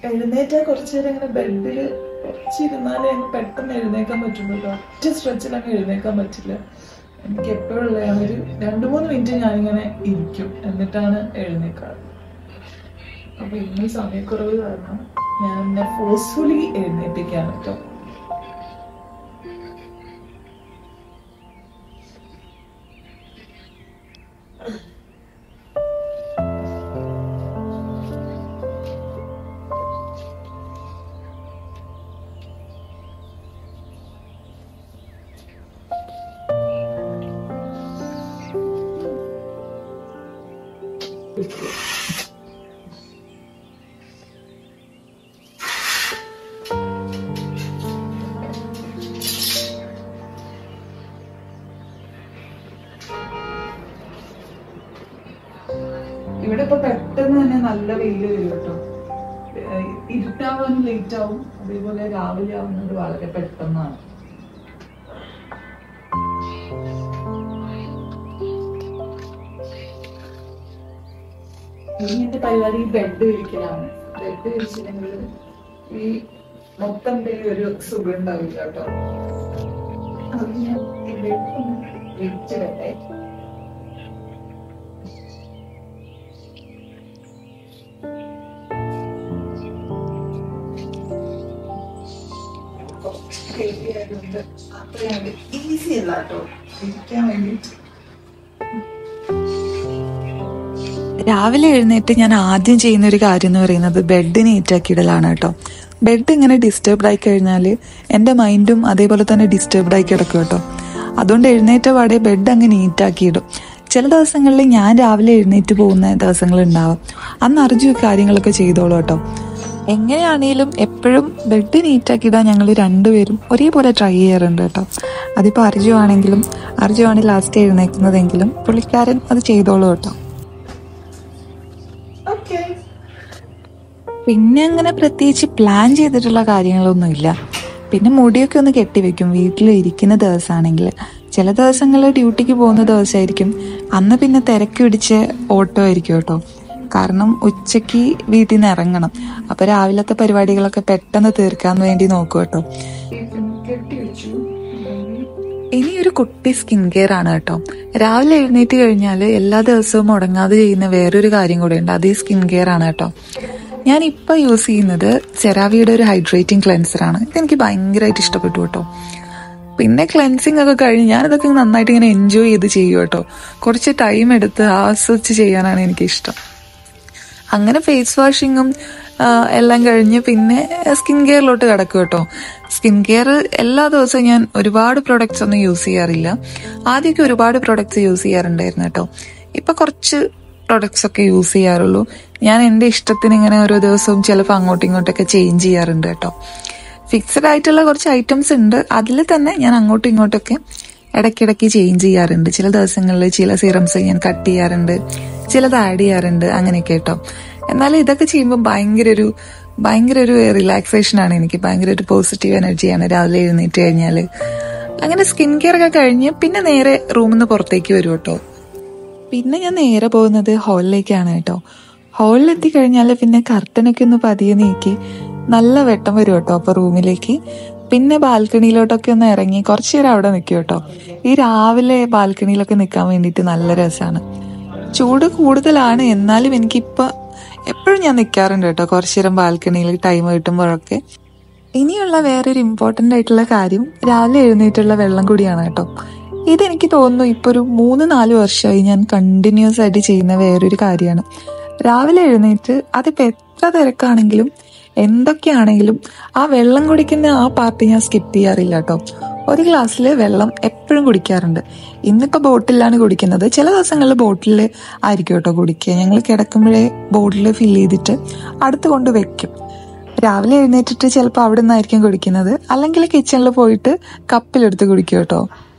എഴുന്നേറ്റാ കുറച്ചു നേരം ഇങ്ങനെ ബെഡിൽ കുറച്ചിരുന്നാലേ അങ്ങ് പെട്ടെന്ന് എഴുന്നേക്കാൻ പറ്റുള്ളൂ കേട്ടോ ഒറ്റ സ്ട്രെച്ചിൽ അങ്ങ് എഴുന്നേക്കാൻ പറ്റില്ല എനിക്ക് എപ്പോഴുള്ളതാണ് ഒരു രണ്ട് മൂന്ന് മിനിറ്റ് ഞാനിങ്ങനെ ഇരിക്കും എന്നിട്ടാണ് എഴുന്നേക്കാറ് അപ്പൊ ഇന്ന് സമയക്കുറവ് കാരണം ഞാൻ എന്നെ ഫോഴ്സ്ഫുള്ളി എഴുന്നേൽപ്പിക്കാൻ കേട്ടോ ഇവിടെ ഇപ്പൊ പെട്ടെന്ന് തന്നെ നല്ല വെയില് വരും കേട്ടോ ഏഹ് ഇരുട്ടാവാൻ ലേറ്റ് ആവും അതേപോലെ രാവിലെ ആവുന്നത് വളരെ പെട്ടെന്നാണ് ഇനി എന്റെ പരിപാടി ബെഡ് വിരിക്കലാണ് ബെഡ് വിരിച്ചില്ലെങ്കിൽ ഈ മൊത്തം ഡേ ഒരു സുഖം ഉണ്ടാവില്ല കേട്ടോ അത് ഞാൻ ഈ ബെഡ് ഒന്ന് വിരിച്ചിടട്ടെ ഹെവി ആയതുകൊണ്ട് അത്രയും ഈസി അല്ല കേട്ടോ ഇരിക്കാൻ വേണ്ടിയിട്ട് രാവിലെ എഴുന്നേറ്റ് ഞാൻ ആദ്യം ചെയ്യുന്ന ഒരു കാര്യം എന്ന് പറയുന്നത് ബെഡ് നീറ്റാക്കിയിടലാണ് കേട്ടോ ബെഡ് ഇങ്ങനെ ഡിസ്റ്റർബ്ഡ് ആയി കഴിഞ്ഞാൽ എൻ്റെ മൈൻഡും അതേപോലെ തന്നെ ഡിസ്റ്റർബ്ഡ് ആയി കിടക്കും കേട്ടോ അതുകൊണ്ട് എഴുന്നേറ്റ പാടെ ബെഡ് അങ്ങ് നീറ്റാക്കിയിടും ചില ദിവസങ്ങളിൽ ഞാൻ രാവിലെ എഴുന്നേറ്റ് പോകുന്ന ദിവസങ്ങൾ ഉണ്ടാവും അന്ന് അർജു ഈ കാര്യങ്ങളൊക്കെ ചെയ്തോളൂ കേട്ടോ എങ്ങനെയാണേലും എപ്പോഴും ബെഡ് നീറ്റാക്കിയിടാൻ ഞങ്ങൾ രണ്ടുപേരും ഒരേപോലെ ട്രൈ ചെയ്യാറുണ്ട് കേട്ടോ അതിപ്പോൾ അർജു ആണെങ്കിലും അർജു ആണ് ലാസ്റ്റ് എഴുന്നേൽക്കുന്നതെങ്കിലും പുള്ളിക്കാരൻ അത് ചെയ്തോളൂ കേട്ടോ ഓക്കെ പിന്നെ അങ്ങനെ പ്രത്യേകിച്ച് പ്ലാൻ ചെയ്തിട്ടുള്ള കാര്യങ്ങളൊന്നുമില്ല പിന്നെ മുടിയൊക്കെ ഒന്ന് കെട്ടിവെക്കും വീട്ടിൽ ഇരിക്കുന്ന ദിവസമാണെങ്കിൽ ചില ദിവസങ്ങളിൽ ഡ്യൂട്ടിക്ക് പോകുന്ന ദിവസമായിരിക്കും അന്ന് പിന്നെ തിരക്ക് പിടിച്ച് ഓട്ടോ ആയിരിക്കും കേട്ടോ കാരണം ഉച്ചയ്ക്ക് വീട്ടിൽ നിന്ന് ഇറങ്ങണം അപ്പൊ രാവിലത്തെ പരിപാടികളൊക്കെ പെട്ടെന്ന് തീർക്കാൻ വേണ്ടി നോക്കും കേട്ടോ കെട്ടി വെച്ചു ഇനി ഒരു കുട്ടി സ്കിൻ കെയർ ആണ് കേട്ടോ രാവിലെ എഴുന്നേറ്റ് കഴിഞ്ഞാൽ എല്ലാ ദിവസവും മുടങ്ങാതെ ചെയ്യുന്ന വേറൊരു കാര്യം കൂടെ ഉണ്ട് അത് ഈ സ്കിൻ കെയർ ആണ് കേട്ടോ ഞാൻ ഇപ്പൊ യൂസ് ചെയ്യുന്നത് സെറാവിയുടെ ഒരു ഹൈഡ്രേറ്റിംഗ് ക്ലെൻസർ ആണ് ഇതെനിക്ക് ഭയങ്കരമായിട്ട് ഇഷ്ടപ്പെട്ടു കേട്ടോ പിന്നെ ക്ലെൻസിങ് ഒക്കെ കഴിഞ്ഞ് ഞാനിതൊക്കെ നന്നായിട്ട് ഇങ്ങനെ എൻജോയ് ചെയ്ത് ചെയ്യും കേട്ടോ കുറച്ച് ടൈം എടുത്ത് ആസ്വദിച്ച് ചെയ്യാനാണ് എനിക്ക് ഇഷ്ടം അങ്ങനെ ഫേസ് വാഷിങ്ങും എല്ലാം കഴിഞ്ഞ് പിന്നെ സ്കിൻ കെയറിലോട്ട് കിടക്കും കേട്ടോ സ്കിൻ കെയർ എല്ലാ ദിവസവും ഞാൻ ഒരുപാട് പ്രൊഡക്ട്സ് ഒന്നും യൂസ് ചെയ്യാറില്ല ആദ്യമൊക്കെ ഒരുപാട് പ്രൊഡക്ട്സ് യൂസ് ചെയ്യാറുണ്ടായിരുന്നു കേട്ടോ ഇപ്പൊ കുറച്ച് പ്രൊഡക്ട്സ് ഒക്കെ യൂസ് ചെയ്യാറുള്ളൂ ഞാൻ എൻ്റെ ഇഷ്ടത്തിന് ഇങ്ങനെ ഓരോ ദിവസവും ചിലപ്പോൾ അങ്ങോട്ടും ഇങ്ങോട്ടൊക്കെ ചേഞ്ച് ചെയ്യാറുണ്ട് കേട്ടോ ഫിക്സഡ് ആയിട്ടുള്ള കുറച്ച് ഐറ്റംസ് ഉണ്ട് അതിൽ തന്നെ ഞാൻ അങ്ങോട്ടും ഇങ്ങോട്ടൊക്കെ ഇടയ്ക്കിടയ്ക്ക് ചേഞ്ച് ചെയ്യാറുണ്ട് ചില ദിവസങ്ങളിൽ ചില സീറംസ് ഞാൻ കട്ട് ചെയ്യാറുണ്ട് ചിലത് ആഡ് ചെയ്യാറുണ്ട് അങ്ങനെയൊക്കെ കേട്ടോ എന്നാലും ഇതൊക്കെ ചെയ്യുമ്പോൾ ഭയങ്കര ഒരു ഭയങ്കര ഒരു റിലാക്സേഷൻ ആണ് എനിക്ക് ഭയങ്കര ഒരു പോസിറ്റീവ് എനർജിയാണ് രാവിലെ എഴുന്നേറ്റ് കഴിഞ്ഞാൽ അങ്ങനെ സ്കിൻ കെയർ ഒക്കെ കഴിഞ്ഞ് പിന്നെ നേരെ റൂമിൽ നിന്ന് പുറത്തേക്ക് വരും കേട്ടോ പിന്നെ ഞാൻ നേരെ പോകുന്നത് ഹാളിലേക്കാണ് കേട്ടോ ഹാളിൽ എത്തിക്കഴിഞ്ഞാൽ പിന്നെ കർട്ടനൊക്കെ ഒന്ന് പതിയെ നീക്കി നല്ല വെട്ടം വരും കേട്ടോ അപ്പൊ റൂമിലേക്ക് പിന്നെ ബാൽക്കണിയിലോട്ടൊക്കെ ഒന്ന് ഇറങ്ങി കുറച്ചു നേരം അവിടെ നിൽക്കും കേട്ടോ ഈ രാവിലെ ബാൽക്കണിയിലൊക്കെ നിൽക്കാൻ വേണ്ടിയിട്ട് നല്ല രസമാണ് ചൂട് കൂടുതലാണ് എന്നാലും എനിക്കിപ്പോൾ എപ്പോഴും ഞാൻ നിൽക്കാറുണ്ട് കേട്ടോ കുറച്ചു നേരം ബാൽക്കണിയിൽ ടൈം കിട്ടുമ്പോഴൊക്കെ ഇനിയുള്ള വേറൊരു ഇമ്പോർട്ടൻ്റ് ആയിട്ടുള്ള കാര്യം രാവിലെ എഴുന്നേറ്റുള്ള വെള്ളം കൂടിയാണ് കേട്ടോ ഇതെനിക്ക് തോന്നുന്നു ഇപ്പൊ ഒരു മൂന്ന് നാല് വർഷമായി ഞാൻ കണ്ടിന്യൂസ് ആയിട്ട് ചെയ്യുന്ന വേറൊരു കാര്യമാണ് രാവിലെ എഴുന്നേറ്റ് അതിപ്പോ എത്ര തിരക്കാണെങ്കിലും എന്തൊക്കെയാണെങ്കിലും ആ വെള്ളം കുടിക്കുന്ന ആ പാർട്ടി ഞാൻ സ്കിപ്പ് ചെയ്യാറില്ല കേട്ടോ ഒരു ഗ്ലാസ്സിൽ വെള്ളം എപ്പോഴും കുടിക്കാറുണ്ട് ഇന്നിപ്പോ ബോട്ടിലാണ് കുടിക്കുന്നത് ചില ദിവസങ്ങളിൽ ബോട്ടിൽ ആയിരിക്കും കേട്ടോ കുടിക്കുക ഞങ്ങൾ കിടക്കുമ്പോഴേ ബോട്ടിൽ ഫില്ല് ചെയ്തിട്ട് അടുത്ത് കൊണ്ട് വെക്കും രാവിലെ എഴുന്നേറ്റിട്ട് ചിലപ്പോൾ അവിടെ നിന്നായിരിക്കും കുടിക്കുന്നത് അല്ലെങ്കിൽ കിച്ചണിൽ പോയിട്ട് കപ്പിലെടുത്ത് കുടിക്കും കേട്ടോ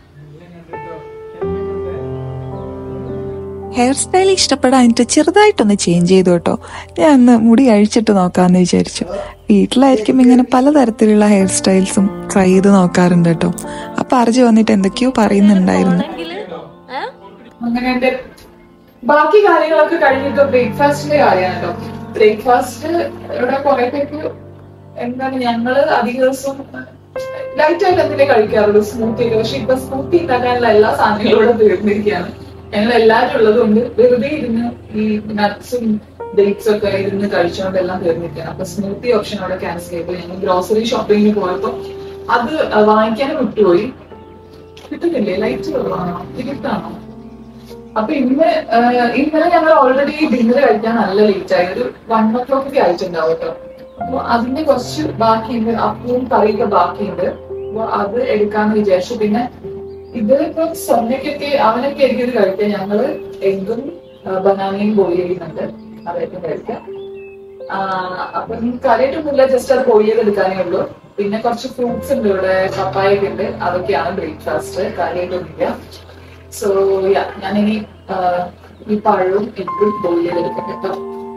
ഹെയർ സ്റ്റൈൽ ഇഷ്ടപ്പെടാനിട്ട് ചെറുതായിട്ടൊന്ന് ചേഞ്ച് ചെയ്തു കേട്ടോ ഞാൻ ഒന്ന് മുടി അഴിച്ചിട്ട് നോക്കാമെന്ന് വിചാരിച്ചു വീട്ടിലായിരിക്കും ഇങ്ങനെ പലതരത്തിലുള്ള ഹെയർ സ്റ്റൈൽസും ട്രൈ ചെയ്ത് നോക്കാറുണ്ട് കേട്ടോ അപ്പൊ അർജു വന്നിട്ട് എന്തൊക്കെയോ പറയുന്നുണ്ടായിരുന്നു അങ്ങനെ എന്റെ ബാക്കി കാര്യങ്ങളൊക്കെ കഴിഞ്ഞിട്ട് ബ്രേക്ക്ഫാസ്റ്റിന്റെ കാര്യമാണ് കേട്ടോ ബ്രേക്ക്ഫാസ്റ്റ് ഇവിടെ കുറെ പേർക്ക് എന്താണ് ഞങ്ങള് അധിക ദിവസം ലൈറ്റ് ആയിട്ട് എന്തിനെ കഴിക്കാറുള്ളൂ സ്മൂത്തി ഒക്കെ പക്ഷെ ഇപ്പൊ സ്മൂത്തി ഉണ്ടാക്കാനുള്ള എല്ലാ സാധനങ്ങളും ഇവിടെ തീർന്നിരിക്കുകയാണ് ഞങ്ങൾ എല്ലാവരും ഉള്ളതുകൊണ്ട് വെറുതെ ഇരുന്ന് ഈ നട്ട്സും ഡേറ്റ്സ് ഒക്കെ ഇരുന്ന് കഴിച്ചുകൊണ്ട് എല്ലാം തീർന്നിരിക്കുകയാണ് അപ്പൊ സ്മൂത്തി ഓപ്ഷൻ അവിടെ ക്യാൻസൽ ചെയ്തു ഞങ്ങൾ ഗ്രോസറി ഷോപ്പിങ്ങിന് പോയപ്പോ അത് വാങ്ങിക്കാനും വിട്ടുപോയി കിട്ടുന്നില്ലേ ലൈറ്റ് കുറവാണോ ഇരുട്ടാണോ അപ്പൊ ഇന്ന് ആഹ് ഇന്നലെ ഞങ്ങൾ ഓൾറെഡി ഡിന്നർ കഴിക്കാൻ നല്ല ലേറ്റ് ആയി ഒരു വൺ ഓ ക്ലോക്ക് ആയിട്ടുണ്ടാവും കേട്ടോ അപ്പൊ അതിന്റെ കുറച്ച് ബാക്കിയുണ്ട് അപ്പവും കറിയൊക്കെ ബാക്കിയുണ്ട് അപ്പൊ അത് എടുക്കാന്ന് വിചാരിച്ചു പിന്നെ ഇത് ഇപ്പൊ സൊന്നയ്ക്കൊക്കെ അവനൊക്കെ ആയിരിക്കും ഇത് കഴിക്കാൻ ഞങ്ങള് എഗ്ഗും ബനാനയും ബോയിൽ ചെയ്യുന്നുണ്ട് അതായിരിക്കും കഴിക്കാം ആഹ് അപ്പം കറിയായിട്ടൊന്നുമില്ല ജസ്റ്റ് അത് ബോയിൽ ചെയ്ത് എടുക്കാനേ ഉള്ളൂ പിന്നെ കുറച്ച് ഫ്രൂട്ട്സ് ഉണ്ട് ഇവിടെ പപ്പായൊക്കെ ഉണ്ട് അതൊക്കെയാണ് ബ്രേക്ക്ഫാസ്റ്റ് കാര്യമായിട്ടൊന്നുമില്ല സോ യാ ഞാനിനി ആഹ്, ഈ പഴവും എഗ്ഗും ബോയിൽ ചെയ്തെടുക്കാം കേട്ടോ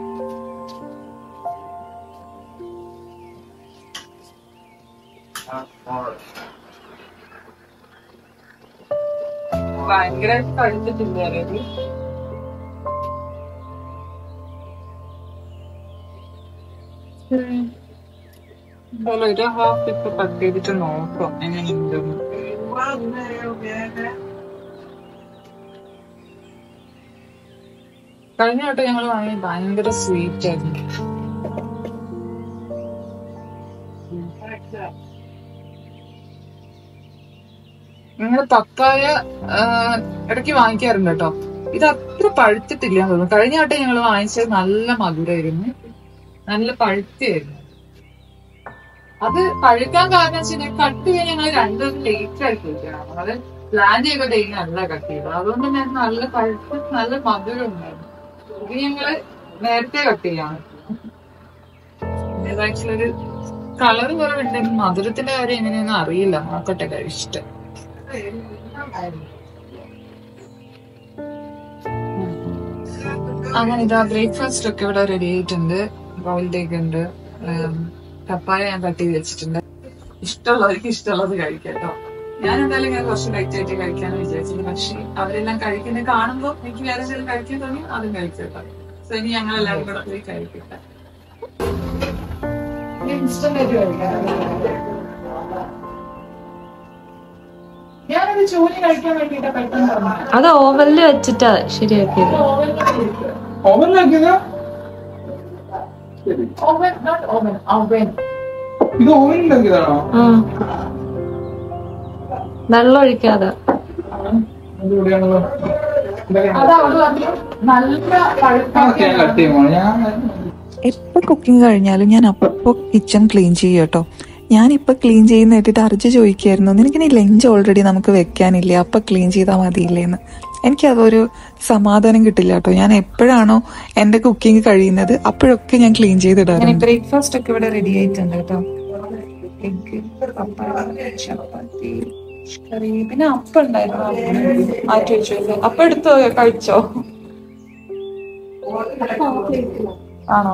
ഭയങ്കര കഴിച്ചിട്ടില്ല അതായത് ഒരു ഹാഫ് ഇപ്പൊ കട്ട് ചെയ്തിട്ട് നോക്കാം എങ്ങനെയുണ്ടെന്ന് കഴിഞ്ഞ വട്ടം ഞങ്ങൾ വാങ്ങി ഭയങ്കര സ്വീറ്റ് ആയിരുന്നു ഞങ്ങൾ പപ്പായ ആ, ഇടയ്ക്ക് വാങ്ങിക്കാറുണ്ട് കേട്ടോ ഇത് അത്ര പഴുത്തിട്ടില്ല എന്ന് തോന്നുന്നു കഴിഞ്ഞ വട്ടം ഞങ്ങൾ വാങ്ങിച്ചത് നല്ല മധുരമായിരുന്നു നല്ല പഴുത്തായിരുന്നു അത് പഴുക്കാൻ കാരണം വെച്ചാൽ കട്ട് ചെയ്യാൻ ഞങ്ങൾ രണ്ടും ലേറ്റ് ആയി കഴിക്കണം അത് പ്ലാൻ ചെയ്ത ഡേറ്റ് അല്ല കട്ട് ചെയ്തത് അതുകൊണ്ട് തന്നെ അത് നല്ല പഴുപ്പ് നല്ല മധുരം ഉണ്ടായിരുന്നു ഇത് ഞങ്ങള് നേരത്തെ കട്ട് ചെയ്യാണ് ആക്ച്വലി ഒരു കളർ കുറവുണ്ടെങ്കിൽ മധുരത്തിന്റെ കാര്യം എങ്ങനെയൊന്നും അറിയില്ല നോക്കട്ടെ കഴിച്ചിട്ട് അങ്ങനെ ഇതാ ബ്രേക്ക്ഫാസ്റ്റ് ഒക്കെ ഇവിടെ റെഡി ആയിട്ടുണ്ട് ബൗൾഡ് എഗ് ഉണ്ട് ഉം, പപ്പായ ഞാൻ കട്ട് ചെയ്ത് വെച്ചിട്ടുണ്ട് ഇഷ്ടമുള്ളവർക്ക് ഇഷ്ടമുള്ളത് കഴിക്കാം കേട്ടോ ഞാൻ എന്തായാലും ഞാൻ കുറച്ച് ലൈറ്റ് ആയിട്ട് കഴിക്കാന്ന് വിചാരിച്ചത് പക്ഷെ അവരെല്ലാം കഴിക്കുന്നത് കാണുമ്പോൾ എനിക്ക് വേറെ എന്തെങ്കിലും കഴിക്കാൻ തോന്നി അതും കഴിച്ചു കേട്ടോ സോ ഇനി ഞങ്ങൾ എല്ലാവരും കൂടെ പോയി കഴിക്കട്ടെ ഇൻസ്റ്റന്റ് ആയിട്ട് കഴിക്കാം ഞാനത് ജോലി കഴിക്കാൻ വേണ്ടിട്ട് പെട്ടെന്ന് പറഞ്ഞു അത് ഓവനിൽ വെച്ചിട്ടാ ശരിയാക്കിയത് ഓവനിലാക്കിയതാ ഓവൻ നോട്ട് ഓവൻ അവൻ ഇത് ഓവനിലാക്കിയതാണോ ആ വെള്ളം ഒഴിക്കാതെ അടിപൊളിയാണല്ലോ അത് അവള് പറഞ്ഞു നല്ല അതൊക്കെ ഞാൻ കട്ട് പഴുത്ത ചെയ്യുമോ ഞാൻ എപ്പോൾ കുക്കിംഗ് കഴിഞ്ഞാലും ഞാൻ അപ്പോൾ കിച്ചൺ ക്ലീൻ ചെയ്യും കേട്ടോ ഞാനിപ്പോൾ ക്ലീൻ ചെയ്യുന്ന കേട്ടിട്ട് അർജ് ചോദിക്കായിരുന്നു നിനക്കിനി ലഞ്ച് ഓൾറെഡി നമുക്ക് വെക്കാനില്ലേ അപ്പം ക്ലീൻ ചെയ്താൽ മതിയില്ലേന്ന് എനിക്കതൊരു സമാധാനം കിട്ടില്ല കേട്ടോ ഞാൻ എപ്പോഴാണോ എൻ്റെ കുക്കിംഗ് കഴിയുന്നത് അപ്പോഴൊക്കെ ഞാൻ ക്ലീൻ ചെയ്തിടാറുണ്ട് ബ്രേക്ക്ഫാസ്റ്റ് ഒക്കെ ഇവിടെ റെഡി ആയിട്ടുണ്ട് കേട്ടോ എഗ് പപ്പായ ചപ്പാത്തി കറി പിന്നെ അപ്പം ഉണ്ടായിരുന്നു മാറ്റി വെച്ചു അപ്പം എടുത്തോ കഴിച്ചോ ആണോ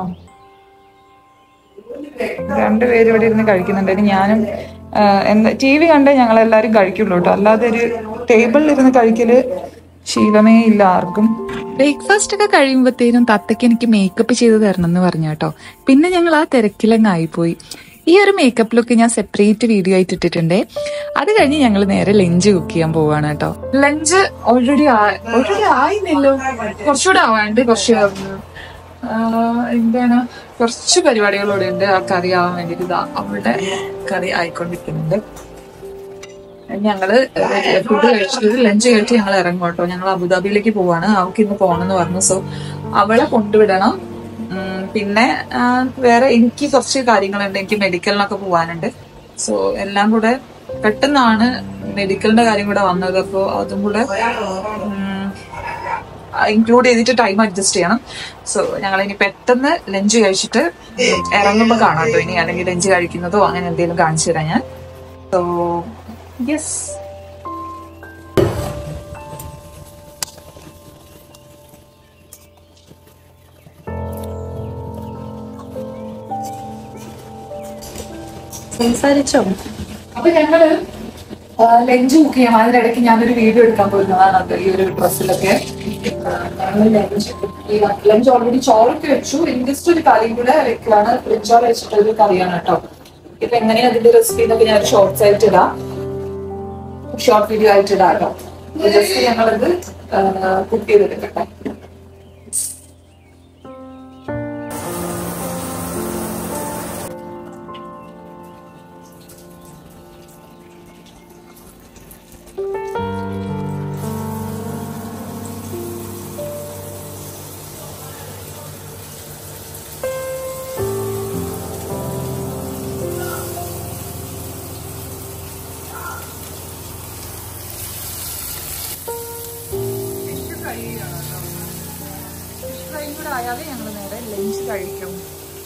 രണ്ടുപേരും ഇവിടെ ഇരുന്ന് കഴിക്കുന്നുണ്ട് ഇനി ഞാനും ആ, എന്താ ടി വി കണ്ടേ ഞങ്ങൾ എല്ലാവരും കഴിക്കുള്ളൂ കേട്ടോ അല്ലാതെ ഒരു ടേബിളിൽ ഇരുന്ന് കഴിക്കല് ശീലമേ ഇല്ല ആർക്കും ബ്രേക്ക്ഫാസ്റ്റ് ഒക്കെ കഴിയുമ്പോഴത്തേനും തത്തയ്ക്ക് എനിക്ക് മേക്കപ്പ് ചെയ്ത് തരണം എന്ന് പറഞ്ഞു കേട്ടോ പിന്നെ ഞങ്ങൾ ആ തിരക്കിലങ്ങ് ആയിപ്പോയി ഈ ഒരു മേക്കപ്പ് ലുക്ക് ഞാൻ സെപ്പറേറ്റ് വീഡിയോ ആയിട്ട് ഇട്ടിട്ടുണ്ടേ അത് കഴിഞ്ഞ് ഞങ്ങൾ നേരെ ലഞ്ച് കുക്ക് ചെയ്യാൻ പോവാണ് കേട്ടോ ലഞ്ച് ഓൾറെഡി ഓൾറെഡി ആയില്ലല്ലോ കുറച്ചുകൂടെ ആവാണ്ട് കുറച്ച് ആഹ് എന്താണ് കുറച്ച് പരിപാടികളോടെ ഉണ്ട് ആ കറി ആവാൻ വേണ്ടിട്ട് ഇതാ അവിടെ കറി ആയിക്കൊണ്ടിരിക്കുന്നുണ്ട് ഞങ്ങള് ഫുഡ് കഴിച്ചിട്ട് ലഞ്ച് കഴിച്ച് ഞങ്ങൾ ഇറങ്ങും കേട്ടോ ഞങ്ങൾ അബുദാബിയിലേക്ക് പോവാണ് അവൾക്ക് ഇന്ന് പോണെന്ന് പറഞ്ഞു സോ അവളെ കൊണ്ടുവിടണം ഉം, പിന്നെ ആ, വേറെ എനിക്ക് കുറച്ച് കാര്യങ്ങളുണ്ട് എനിക്ക് മെഡിക്കലിനൊക്കെ പോവാനുണ്ട് സോ എല്ലാം കൂടെ പെട്ടെന്നാണ് മെഡിക്കലിന്റെ കാര്യം കൂടെ വന്നത് അപ്പോൾ അതും കൂടെ ഇൻക്ലൂഡ് ചെയ്തിട്ട് ടൈം അഡ്ജസ്റ്റ് ചെയ്യണം സോ ഞങ്ങൾ ഇനി പെട്ടെന്ന് ലഞ്ച് കഴിച്ചിട്ട് ഇറങ്ങുമ്പോൾ കാണാം കേട്ടോ ഇനി അല്ലെങ്കിൽ ലഞ്ച് കഴിക്കുന്നതോ അങ്ങനെ എന്തെങ്കിലും കാണിച്ചു തരാം ഞാൻ സോ യെസ് സംസാരിച്ചോ അപ്പൊ ഞങ്ങള് ലഞ്ച് കുക്ക് ചെയ്യാം അതിനിടയ്ക്ക് ഞാനൊരു വീഡിയോ എടുക്കാൻ പോയിരുന്നതാണ് അത് ഈ ഒരു ഡ്രസ്സിലൊക്കെ ലഞ്ച് ഓൾറെഡി ചോറൊക്കെ വെച്ചു ജസ്റ്റ് ഒരു കറിയും കൂടെ വെക്കുകയാണ് ബ്രിഞ്ചോൾ വെച്ചിട്ട് ഒരു കറിയാണ് കേട്ടോ ഇപ്പൊ എങ്ങനെയാ അതിന്റെ റെസിപ്പി എന്നൊക്കെ ഞാൻ ഷോർട്സ് ആയിട്ട് ഇടാം ഷോർട്ട് വീഡിയോ ആയിട്ട് ഇടാം കേട്ടോ ജസ്റ്റ് ഞങ്ങളത് കുക്ക് ചെയ്തെടുക്കട്ടെ ഫിഷ് ഫ്രൈ ചെയ്യണം കേട്ടോ ഫിഷ് ഫ്രൈ കൂടെ ആയാലേ ഞങ്ങൾ നേരെ ലഞ്ച് കഴിക്കും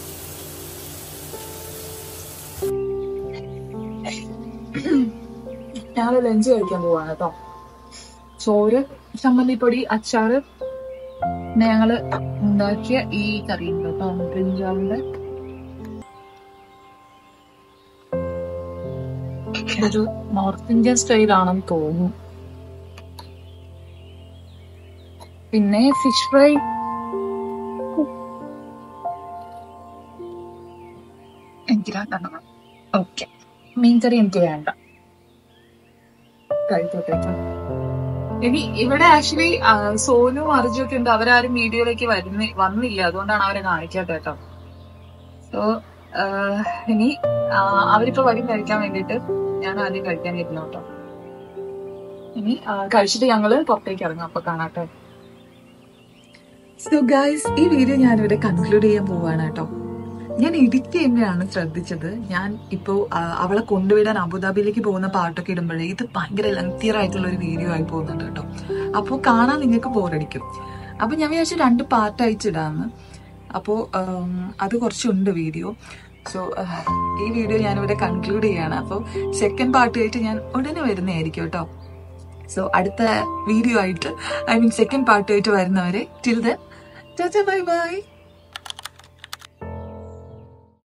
ഞങ്ങൾ ലഞ്ച് കഴിക്കാൻ പോവാണ് കേട്ടോ ചോറ് ചമ്മന്തിപ്പൊടി അച്ചാറ് പിന്നെ ഞങ്ങള് ഉണ്ടാക്കിയ ഈ കറി ഉണ്ട് കേട്ടോ ബ്രിഞ്ചാളിന്റെ ഇതൊരു നോർത്ത് ഇന്ത്യൻ സ്റ്റൈൽ ആണെന്ന് തോന്നുന്നു പിന്നെ ഫിഷ് ഫ്രൈ എനിക്ക് രണ്ടെണ്ണം ഓക്കെ മീൻകറി എനിക്ക് വേണ്ട കഴിച്ചോട്ടെ ട്ടോ. ഇനി ഇവിടെ ആക്ച്വലി സോനു അർജു ഒക്കെ ഉണ്ട് അവരാരും വീഡിയോയിലേക്ക് വരുന്ന വന്നില്ല അതുകൊണ്ടാണ് അവരെ കാണിക്കാത്ത കേട്ടോ സോ ഇനി ആ, അവരിപ്പോ വരും കഴിക്കാൻ വേണ്ടിട്ട് ഞാൻ ആദ്യം കഴിക്കാൻ ഇരുന്നു കേട്ടോ ഇനി ആ, കഴിച്ചിട്ട് ഞങ്ങള് പുറത്തേക്ക് ഇറങ്ങാം അപ്പൊ കാണാട്ടെ സോ ഗൈസ് ഈ വീഡിയോ ഞാനിവിടെ കൺക്ലൂഡ് ചെയ്യാൻ പോവാണ് കേട്ടോ ഞാൻ എഡിറ്റ് ചെയ്യുമ്പോഴാണ് ശ്രദ്ധിച്ചത് ഞാൻ ഇപ്പോ ആ, അവളെ കൊണ്ടുവിടാൻ അബുദാബിയിലേക്ക് പോകുന്ന പാട്ടൊക്കെ ഇടുമ്പോഴേ ഇത് ഭയങ്കര ലെങ്തിയർ ആയിട്ടുള്ള ഒരു വീഡിയോ ആയി പോകുന്നുണ്ട് കേട്ടോ അപ്പോൾ കാണാൻ നിങ്ങൾക്ക് ബോറടിക്കും അപ്പൊ ഞാൻ വിചാരിച്ചു രണ്ട് പാർട്ട് അയച്ചിടാന്ന് അപ്പോൾ അത് കുറച്ചുണ്ട് വീഡിയോ സോ ഈ വീഡിയോ ഞാനിവിടെ കൺക്ലൂഡ് ചെയ്യാണ് അപ്പോൾ സെക്കൻഡ് പാർട്ട് ആയിട്ട് ഞാൻ ഉടനെ വരുന്നതായിരിക്കും കേട്ടോ സോ അടുത്ത വീഡിയോ ആയിട്ട് ഐ മീൻ സെക്കൻഡ് പാർട്ട് ആയിട്ട് വരുന്നവരെ ടിൽ ദൻ ബൈ ബൈ